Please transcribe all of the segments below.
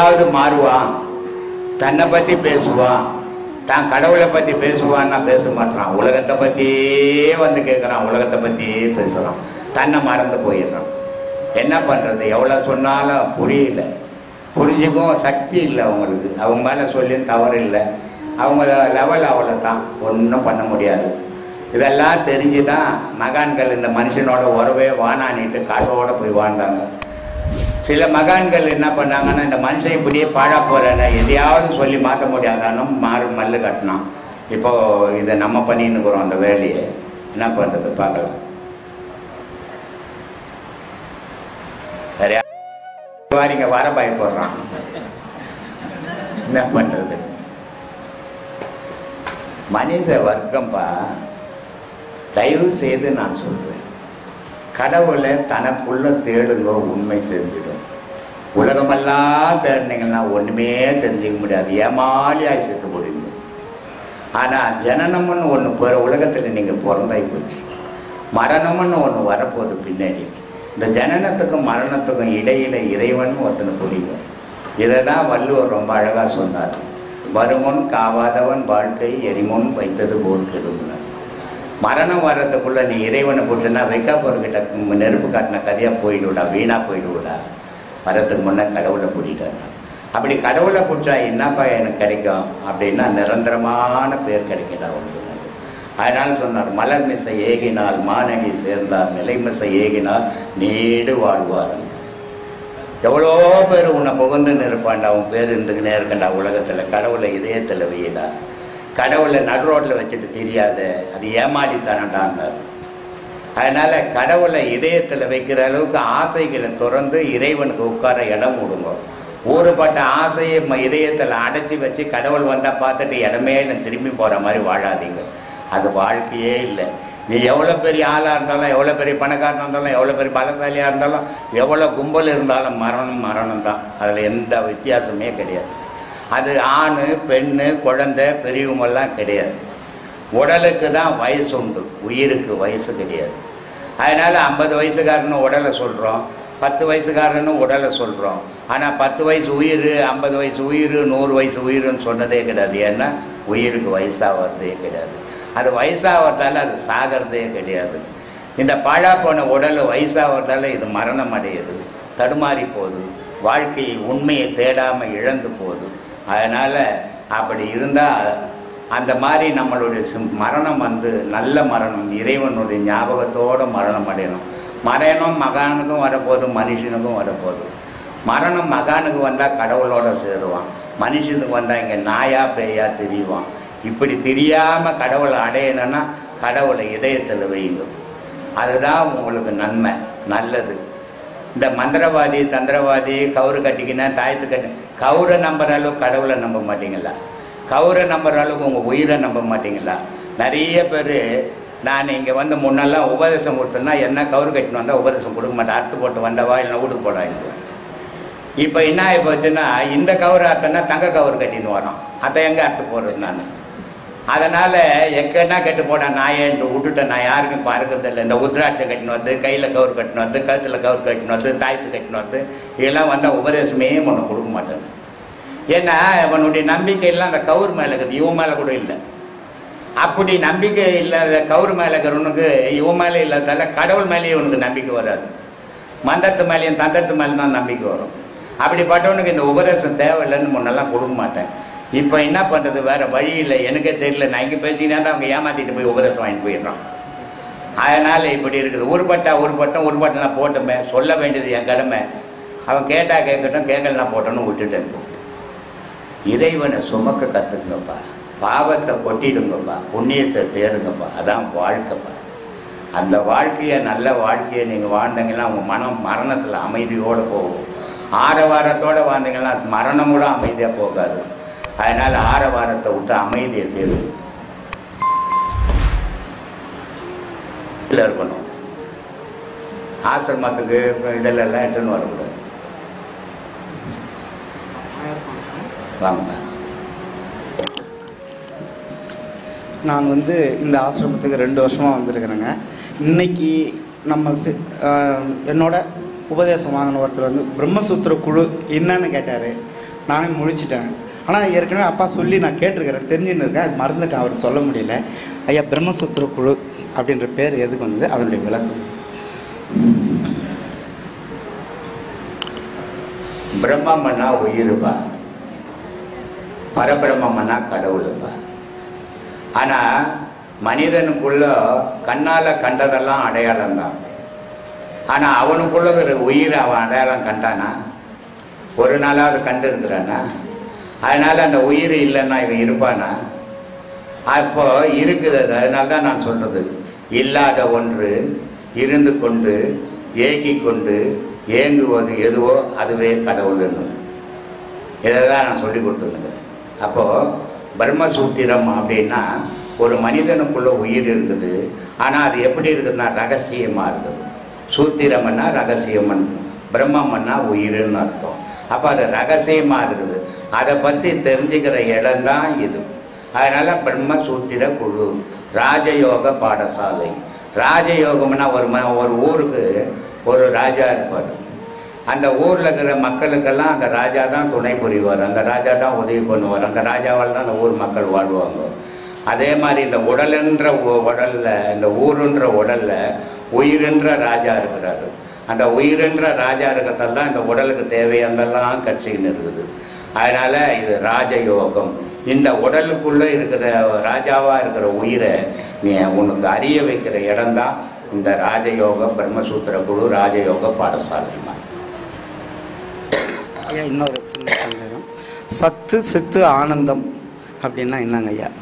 என்னைக்காவது மாறுவான் தன்னை பற்றி பேசுவான் தான் கடவுளை பற்றி பேசுவான்னா பேச மாட்டான் உலகத்தை பற்றியே வந்து கேட்குறான் உலகத்தை பற்றியே பேசுகிறான் தன்னை மறந்து போயிடுறான் என்ன பண்ணுறது எவ்வளோ சொன்னாலும் புரியல புரிஞ்சுக்கும் சக்தி இல்லை அவங்களுக்கு அவங்க மேலே சொல்லியும் தவறு இல்லை அவங்க லெவல் அவ்வளோ தான் ஒன்றும் பண்ண முடியாது இதெல்லாம் தெரிஞ்சு தான் மகான்கள் இந்த மனுஷனோட உறவே வானானிட்டு காசோட போய் வாழ்ந்தாங்க சில மகான்கள் என்ன பண்ணாங்கன்னா இந்த மனுஷன் இப்படியே பாழா போகிறேன்னு எதையாவது சொல்லி மாற்ற முடியாதானும் மாறு மல்லு கட்டினான் இப்போ இதை நம்ம பண்ணின்னு இருக்கிறோம் அந்த வேலையை என்ன பண்ணுறது பார்க்கலாம் சரியா வாரிங்க வர பயப்படுறான் என்ன பண்ணுறது மனித வர்க்கம்பா தயவு செய்து நான் சொல்றேன் கடவுளை தனக்குள்ள தேடுங்க உண்மை தெரிஞ்சிடும் உலகமெல்லாம் தேடினீங்கன்னா ஒண்ணுமே தெரிஞ்சுக்க முடியாது ஏமாலியாய் செத்து போடுவீங்க ஆனா ஜனனம்னு ஒன்று போகிற உலகத்தில் நீங்க பிறந்தாய் போச்சு மரணம்னு ஒன்று வரப்போகுது பின்னாடி இந்த ஜனனத்துக்கும் மரணத்துக்கும் இடையில இறைவன் ஒருத்தனை பிடிக்கும் இதை தான் வள்ளுவர் ரொம்ப அழகா சொன்னார் வருமுன் காவாதவன் வாழ்க்கை எரிமுன் வைத்தது போல் கெடும்னார் மரணம் வர்றதுக்குள்ள நீ இறைவனை போட்டுனா வைக்கா போறக்கிட்ட நெருப்பு காட்டின கதையா போயிடுவிடா வீணா போயிடுவிடா வரதுக்கு முன்னே கடவுளை பிடிட்டார் அப்படி கடவுளை பிடிச்சா என்னப்பா எனக்கு கிடைக்கும் அப்படின்னா நிரந்தரமான பேர் கிடைக்கடா அவன் சொன்னார் அதனால சொன்னார் மலர் மிசை ஏகினால் மானடி சேர்ந்தார் நிலைமிசை ஏகினால் நீடு வாழ்வார் எவ்வளோ பேர் உன்னை புகழ்ந்துன்னு இருப்பான்டா உன் பேர் இருந்துக்கினே இருக்கண்டா உலகத்தில் கடவுளை இதயத்தில் வையடா கடவுளை நடு ரோட்டில் வச்சுட்டு தெரியாத அது ஏமாளித்தனண்டான்னார் அதனால கடவுளை இதயத்தில் வைக்கிற அளவுக்கு ஆசைகளை திறந்து இறைவனுக்கு உட்கார இடம் விடுங்க ஊறுபட்ட ஆசையை ம- இதயத்தில் அடைச்சி வச்சு கடவுள் வந்தால் பார்த்துட்டு இடமே இல்லை திரும்பி போகிற மாதிரி வாழாதீங்க அது வாழ்க்கையே இல்லை நீ எவ்வளோ பெரிய ஆளாக இருந்தாலும் எவ்வளோ பெரிய பணக்காரனாக இருந்தாலும் எவ்வளோ பெரிய பலசாலியாக இருந்தாலும் எவ்வளோ கும்பல் இருந்தாலும் மரணம் மரணம் தான் அதில் எந்த வித்தியாசமே கிடையாது அது ஆண் பெண்ணு குழந்தை பெரியவங்கெல்லாம் கிடையாது உடலுக்கு தான் வயசு உண்டு உயிருக்கு வயசு கிடையாது அதனால் ஐம்பது வயசுக்காரன்னு உடலை சொல்கிறோம் பத்து வயசுக்காரன்னு உடலை சொல்கிறோம் ஆனால் பத்து வயசு உயிர் ஐம்பது வயசு உயிர் நூறு வயசு உயிர்னு சொன்னதே கிடையாது ஏன்னா உயிருக்கு வயசாகிறதே கிடையாது அது வயசாகிறதால அது சாகிறதே கிடையாது இந்த பாழா போன உடல் வயசாகிறதால இது மரணம் அடையுது தடுமாறி போகுது வாழ்க்கையை உண்மையை தேடாமல் இழந்து போகுது அதனால் அப்படி இருந்தால் அந்த மாதிரி நம்மளுடைய சிம்- மரணம் வந்து நல்ல மரணம் இறைவனுடைய ஞாபகத்தோட மரணம் அடையணும் மரணம் மகானுக்கும் வரப்போகுது மனுஷனுக்கும் வரப்போகுது மரணம் மகானுக்கு வந்தால் கடவுளோட சேருவான் மனுஷனுக்கு வந்தால் இங்கே நாயா பேயா தெரியுவான் இப்படி தெரியாமல் கடவுளை அடையணும்னா கடவுளை இதயத்தில் வைங்க அதுதான் உங்களுக்கு நன்மை நல்லது இந்த மந்திரவாதி தந்திரவாதி கவுரு கட்டிக்கினா தாயத்து கட்டி கவுரை நம்புற அளவுக்கு கடவுளை நம்ப மாட்டீங்களா கவுரை நம்புற அளவுக்கு உங்கள் உயிரை நம்ப மாட்டீங்களா நிறைய பேர் நான் இங்கே வந்து முன்னெல்லாம் உபதேசம் கொடுத்தேன்னா என்ன கவுரு கட்டின்னு வந்தால் உபதேசம் கொடுக்க மாட்டேன் அறுத்து போட்டு வந்தவா இல்லை வீட்டுக்கு போடாங்க இப்போ என்ன ஆகி போச்சுன்னா இந்த கவுரு அத்தனை தங்க கவுரு கட்டின்னு வரோம் அதை எங்கே அறுத்து போடுறது நான் அதனால் எங்கன்னா கெட்டு போட நான் என்று விட்டுட்டேன் நான் யாருக்கும் பார்க்கறதில்லை இந்த உத்ராட்சம் கட்டின்னு வந்து கையில் கவுர் கட்டின்னு வந்து கழுத்தில் கவுர் கட்டின்னு வந்து தாய்த்து கட்டின்னு வந்து இதெல்லாம் வந்தால் உபதேசமே ஒன்று கொடுக்க மாட்டேன் ஏன்னா அவனுடைய நம்பிக்கை எல்லாம் அந்த கவுர் மேலே இருக்குது இவன் மேலே கூட இல்லை அப்படி நம்பிக்கை இல்லாத கவுர் மேலே இருக்கிறவனுக்கு இவன் மேலே இல்லாதால கடவுள் மேலேயே இவனுக்கு நம்பிக்கை வராது மந்திரத்து மேலேயும் தந்திரத்து மேலே தான் நம்பிக்கை வரும் அப்படிப்பட்டவனுக்கு இந்த உபதேசம் தேவையில்லைன்னு முன்னெல்லாம் கொடுக்க மாட்டேன் இப்போ என்ன பண்ணுறது வேற வழி இல்லை எனக்கே தெரியல நான் இங்கே பேசிக்கினா தான் அவங்க ஏமாத்திட்டு போய் உபதேசம் வாங்கிட்டு போயிடுறான் அதனால் இப்படி இருக்குது உருப்பட்டா உருப்பட்டம் உருப்பட்டா போட்டுமே சொல்ல வேண்டியது என் கடமை அவன் கேட்டா கேட்கட்டும் கேட்கலனா போட்டோன்னு விட்டுட்டேன் இறைவனை சுமக்க கற்றுக்குங்கப்பா பாவத்தை கொட்டிடுங்கப்பா புண்ணியத்தை தேடுங்கப்பா அதான் வாழ்க்கைப்பா அந்த வாழ்க்கையை நல்ல வாழ்க்கையை நீங்கள் வாழ்ந்தீங்கன்னா உங்கள் மனம் மரணத்தில் அமைதியோடு போகும் ஆரவாரத்தோடு வாழ்ந்தீங்கன்னா அது மரணம் கூட அமைதியாக போகாது அதனால் ஆரவாரத்தை விட்டு அமைதியை தேடுங்க வீட்டில் இருக்கணும் ஆசிரமத்துக்கு இதெல்லாம் எட்டுன்னு வரக்கூடாது வாங்க நான் வந்து இந்த ஆசிரமத்துக்கு ரெண்டு வருஷமாக வந்திருக்கிறேங்க இன்னைக்கு நம்ம சி- ஆஹ் என்னோட உபதேசம் வாங்கின ஒருத்தர் வந்து பிரம்மசூத்திர குழு என்னன்னு கேட்டார் நானே முழிச்சிட்டேன் ஆனால் ஏற்கனவே அப்பா சொல்லி நான் கேட்டிருக்கிறேன் தெரிஞ்சுன்னு இருக்கேன் அது மறந்துட்டேன் அவருக்கு சொல்ல முடியல ஐயா பிரம்மசூத்திர குழு அப்படின்ற பேர் எதுக்கு வந்தது அதனுடைய விளக்கம் பிரம்மம்னா உயிருப்பா பரபிரம்மம்னா கடவுளுப்பா ஆனால் மனிதனுக்குள்ள கண்ணால் கண்டதெல்லாம் அடையாளம் தான் ஆனால் அவனுக்குள்ள இருக்கிற உயிரை அவன் அடையாளம் கண்டானா ஒரு நாளாவது கண்டு இருக்கிறானா அதனால் அந்த உயிர் இல்லைன்னா இவன் இருப்பானா அப்போ இருக்குது அது அதனால தான் நான் சொல்கிறது இல்லாத ஒன்று இருந்து கொண்டு ஏக்கி கொண்டு ஏங்குவது எதுவோ அதுவே கடவுள்னு இதை தான் நான் சொல்லி கொடுத்துருந்தேன் அப்போது பிரம்மசூத்திரம் அப்படின்னா ஒரு மனிதனுக்குள்ள உயிர் இருக்குது ஆனால் அது எப்படி இருக்குதுன்னா ரகசியமாக இருக்குது சூத்திரம்னா ரகசியம் பிரம்மம்னா உயிர்னு அர்த்தம் அப்போ அது ரகசியமாக இருக்குது அதை பற்றி தெரிஞ்சுக்கிற இடம்தான் இது அதனால் பிரம்மசூத்திர குழு ராஜயோக பாடசாலை ராஜயோகம்னா ஒரு ம ஒரு ஊருக்கு ஒரு ராஜா இருப்பார் அந்த ஊரில் இருக்கிற மக்களுக்கெல்லாம் அந்த ராஜா தான் துணை புரிவார் அந்த ராஜா தான் உதவி பண்ணுவார் அந்த ராஜாவால் தான் அந்த ஊர் மக்கள் வாழ்வாங்க அதே மாதிரி இந்த உடலுன்ற உ- உடல்ல இந்த ஊருன்ற உடல்ல உயிரென்ற ராஜா இருக்கிறாரு அந்த உயிரென்ற ராஜா இருக்கிறதெல்லாம் இந்த உடலுக்கு தேவையானதெல்லாம் கட்சின்னு இருக்குது அதனால இது ராஜயோகம் இந்த உடலுக்குள்ள இருக்கிற ராஜாவா இருக்கிற உயிரை நீ உனக்கு அறிய வைக்கிற இடம்தான் இந்த ராஜயோக பிரம்மசூத்திர குழு ராஜயோக பாடசாலை ஐயா இன்னொரு சின்ன சந்தேகம் சத்து சித்து ஆனந்தம் அப்படின்னா என்னங்க ஐயா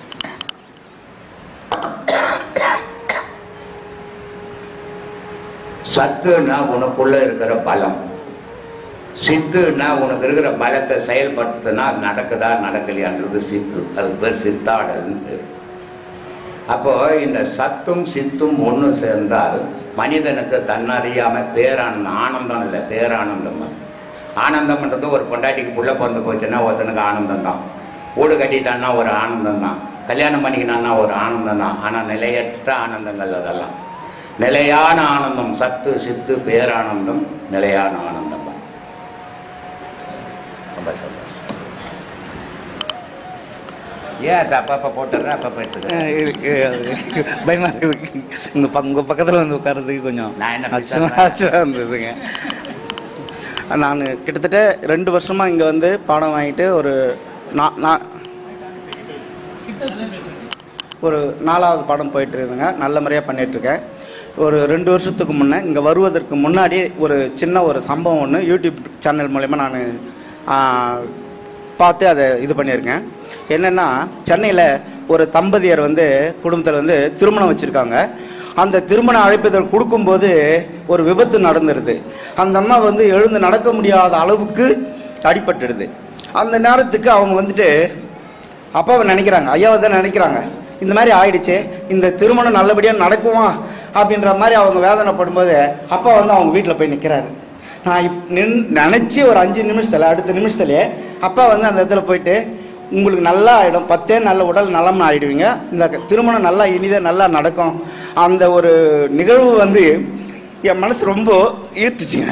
சத்துன்னா உனக்குள்ள இருக்கிற பலம் சித்துன்னா உனக்கு இருக்கிற பலத்தை செயல்படுத்தினா நடக்குதா நடக்கலையான்றது சித்து அதுக்கு பேர் சித்தாடல்னு பேர் அப்போ இந்த சத்தும் சித்தும் ஒன்று சேர்ந்தால் மனிதனுக்கு தன்னறியாம பேரானந்தம் ஆனந்தம் இல்லை பேரானந்தம் அது. ஆனந்தம்ன்றது ஒரு பொண்டாட்டிக்கு புள்ள பிறந்து போச்சுன்னா ஒருத்தனுக்கு ஆனந்தம் தான் வீடு கட்டிட்டான்னா ஒரு ஆனந்தம் தான் கல்யாணம் பண்ணிக்கினான்னா ஒரு ஆனந்தம் தான் ஆனால் நிலையற்ற ஆனந்தங்கள் அதெல்லாம் நிலையான ஆனந்தம் சத்து சித்து பேரானந்தம் நிலையான ஆனந்தம் தான் ரொம்ப சந்தோஷம் ஏன் அது அப்பப்போ போட்டுடுறேன் அப்பப்போ எடுத்துக்கிறேன் அஹ் இருக்கு அது பயமா இருக்குது உங்க பக்க உங்க பக்கத்துல வந்து உட்கார்றதுக்கு கொஞ்சம் நான் என்ன அச்சமா பிசாசா? அச்சமா இருந்ததுங்க நான் கிட்டத்தட்ட ரெண்டு வருஷமா இங்க வந்து பாடம் வாங்கிட்டு ஒரு நா- நா- ஒரு நாலாவது பாடம் போயிட்டு இருக்குங்க நல்ல முறையாக பண்ணிட்டு இருக்கேன் ஒரு ரெண்டு வருஷத்துக்கு முன்னே இங்கே வருவதற்கு முன்னாடி ஒரு சின்ன ஒரு சம்பவம் ஒன்று யூடியூப் சேனல் மூலயமா நான் பார்த்து அதை இது பண்ணியிருக்கேன் என்னென்னா சென்னையில் ஒரு தம்பதியர் வந்து குடும்பத்தில் வந்து திருமணம் வச்சுருக்காங்க அந்த திருமண அழைப்பிதழ் கொடுக்கும்போது ஒரு விபத்து நடந்துடுது அந்த அம்மா வந்து எழுந்து நடக்க முடியாத அளவுக்கு அடிபட்டுடுது அந்த நேரத்துக்கு அவங்க வந்துட்டு அப்பாவை நினைக்கிறாங்க ஐயாவை தான் நினைக்கிறாங்க இந்த மாதிரி ஆயிடுச்சு இந்த திருமணம் நல்லபடியாக நடக்குமா அப்படின்ற மாதிரி அவங்க வேதனைப்படும்போது அப்பா வந்து அவங்க வீட்டில் போய் நிற்கிறாரு நான் இப் நின் நினச்சி ஒரு அஞ்சு நிமிஷத்தில் அடுத்த நிமிஷத்துலேயே அப்பா வந்து அந்த இடத்துல போயிட்டு உங்களுக்கு நல்லா ஆகிடும் பத்தே நல்ல உடல் நலம் ஆகிடுவீங்க இந்த திருமணம் நல்லா இனிதே நல்லா நடக்கும் அந்த ஒரு நிகழ்வு வந்து என் மனசு ரொம்ப ஈர்த்துச்சுங்க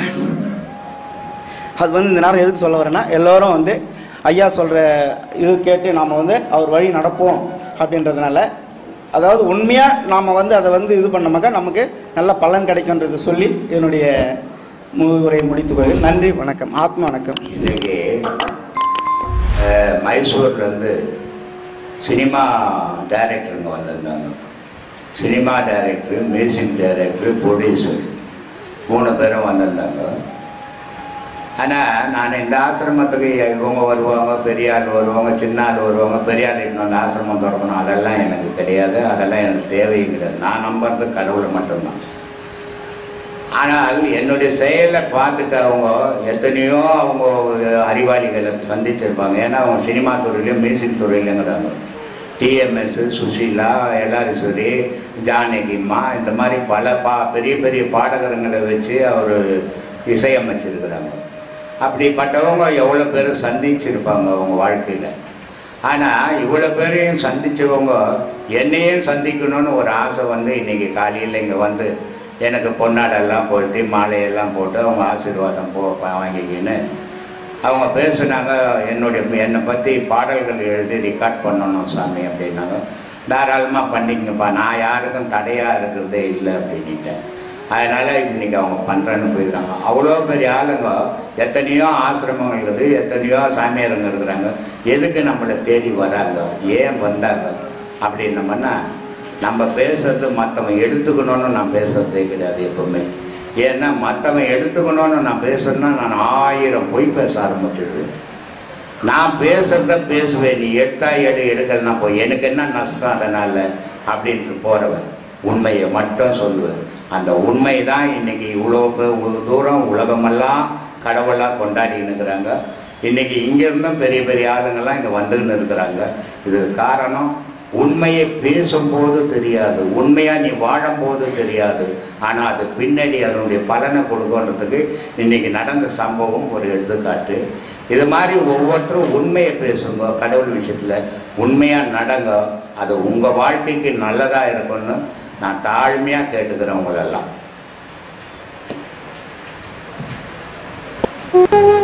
அது வந்து இந்த நேரம் எதுக்கு சொல்ல வரேன்னா எல்லோரும் வந்து ஐயா சொல்கிற இது கேட்டு நாம் வந்து அவர் வழி நடப்போம் அப்படின்றதுனால அதாவது உண்மையாக நாம் வந்து அதை வந்து இது பண்ணோமாக்கா நமக்கு நல்ல பலன் கிடைக்குன்றதை சொல்லி என்னுடைய உரை முடித்துக்கொள்கிறேன் நன்றி வணக்கம் ஆத்மா வணக்கம் இன்னைக்கு அஹ், மைசூர்லேருந்து சினிமா டைரக்டருங்க வந்திருந்தாங்க cinema director music director producer மூணு பேரும் வந்திருந்தாங்க ஆனால் நான் இந்த ஆசிரமத்துக்கு இவங்க வருவாங்க பெரிய ஆள் வருவாங்க சின்ன ஆள் வருவாங்க பெரிய ஆள் இன்னும் அந்த ஆசிரமம் திறக்கணும் அதெல்லாம் எனக்கு கிடையாது அதெல்லாம் எனக்கு தேவையும் கிடையாது நான் நம்புறது கடவுளை மட்டும்தான் ஆனால் என்னுடைய செயலை பார்த்துட்டு அவங்க எத்தனையோ அவங்க அறிவாளிகளை சந்திச்சிருப்பாங்க ஏன்னா அவங்க சினிமா துறையிலையும் மியூசிக் துறையிலங்கிறாங்க டிஎம்எஸ் சுஷீலா எல்லாரீஸ்வரி ஜானகிம்மா இந்த மாதிரி பல பா பெரிய பெரிய பாடகரங்களை வச்சு அவர் இசையமைச்சிருக்கிறாங்க அப்படிப்பட்டவங்க எவ்வளோ பேர் சந்திச்சிருப்பாங்க அவங்க வாழ்க்கையில் ஆனால் இவ்வளோ பேரையும் சந்திச்சவங்க என்னையும் சந்திக்கணும்னு ஒரு ஆசை வந்து இன்னைக்கு காலையில் இங்கே வந்து எனக்கு பொன்னாடெல்லாம் போட்டு மாலையெல்லாம் போட்டு அவங்க ஆசீர்வாதம் போ ப- வாங்கிக்கின்னு அவங்க பேசுனாங்க என்னுடைய என்னை பற்றி பாடல்கள் எழுதி ரெக்கார்ட் பண்ணணும் சாமி அப்படின்னாங்க தாராளமாக பண்ணிக்கங்கப்பா நான் யாருக்கும் தடையாக இருக்கிறதே இல்லை அப்படின்ட்டேன் அதனால் இன்னைக்கு அவங்க பண்ணுறேன்னு போயிடுறாங்க அவ்வளோ பெரிய ஆளுங்க எத்தனையோ ஆசிரமங்கள் இருக்குது எத்தனையோ சாமியாருங்க இருக்கிறாங்க எதுக்கு நம்மளை தேடி வராங்க ஏன் வந்தாங்க அப்படின்னோம்னா நம்ம பேசுறது மற்றவன் எடுத்துக்கணும்னு நான் பேசுறதே கிடையாது எப்பவுமே ஏன்னா மற்றவன் எடுத்துக்கணும்னு நான் பேசணும்னா நான் ஆயிரம் பொய் பேச ஆரம்பிச்சிடுவேன் நான் பேசுறத பேசுவேன் நீ எடுத்தா எடு எடுக்கலன்னா போய் எனக்கு என்ன நஷ்டம் அதனால அப்படின்ட்டு போறவன் உண்மையை மட்டும் சொல்லுவேன் அந்த உண்மை தான் இன்னைக்கு இவ்வளோ பே- இவ்வளோ தூரம் உலகமெல்லாம் கடவுளாக கொண்டாடின்னு இருக்கிறாங்க இன்னைக்கு இங்கிருந்தும் பெரிய பெரிய ஆளுங்கெல்லாம் இங்கே வந்துன்னு இருக்கிறாங்க இது காரணம் உண்மையை பேசும்போது தெரியாது உண்மையாக நீ வாழும்போது தெரியாது ஆனால் அது பின்னாடி அதனுடைய பலனை கொடுக்கன்றதுக்கு இன்னைக்கு நடந்த சம்பவம் ஒரு எடுத்துக்காட்டு இது மாதிரி ஒவ்வொருத்தரும் உண்மையை பேசுங்க கடவுள் விஷயத்தில் உண்மையாக நடங்க அது உங்கள் வாழ்க்கைக்கு நல்லதாக இருக்கும்னு நான் தாழ்மையாக கேட்டுக்கிறேன் உங்களெல்லாம்